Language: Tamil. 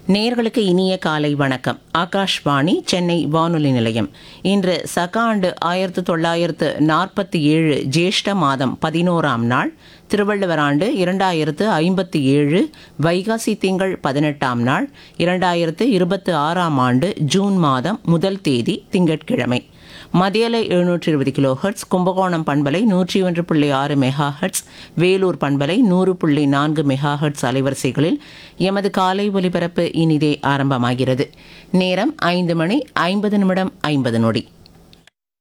நேர்களுக்கு இனிய காலை வணக்கம் ஆகாஷ்வாணி சென்னை வானொலி நிலையம் இன்று சக ஆண்டு ஆயிரத்து தொள்ளாயிரத்து நாற்பத்தி ஏழு ஜேஷ்ட மாதம் பதினோராம் நாள் திருவள்ளுவர் ஆண்டு இரண்டாயிரத்து ஐம்பத்தி ஏழு வைகாசி திங்கள் பதினெட்டாம் நாள் இரண்டாயிரத்து இருபத்து ஆறாம் ஆண்டு ஜூன் மாதம் முதல் தேதி திங்கட்கிழமை மதியலை எழுநூற்றி இருபது கிலோ ஹெர்ட்ஸ் கும்பகோணம் பண்பலை நூற்றி ஒன்று புள்ளி ஆறு மெகா ஹெர்ட்ஸ் வேலூர் பண்பலை நூறு புள்ளி நான்கு மெகா ஹெர்ட்ஸ் அலைவரிசைகளில் எமது காலை ஒலிபரப்பு இனிதே ஆரம்பமாகிறது நேரம் ஐந்து மணி ஐம்பது நிமிடம் ஐம்பது நொடி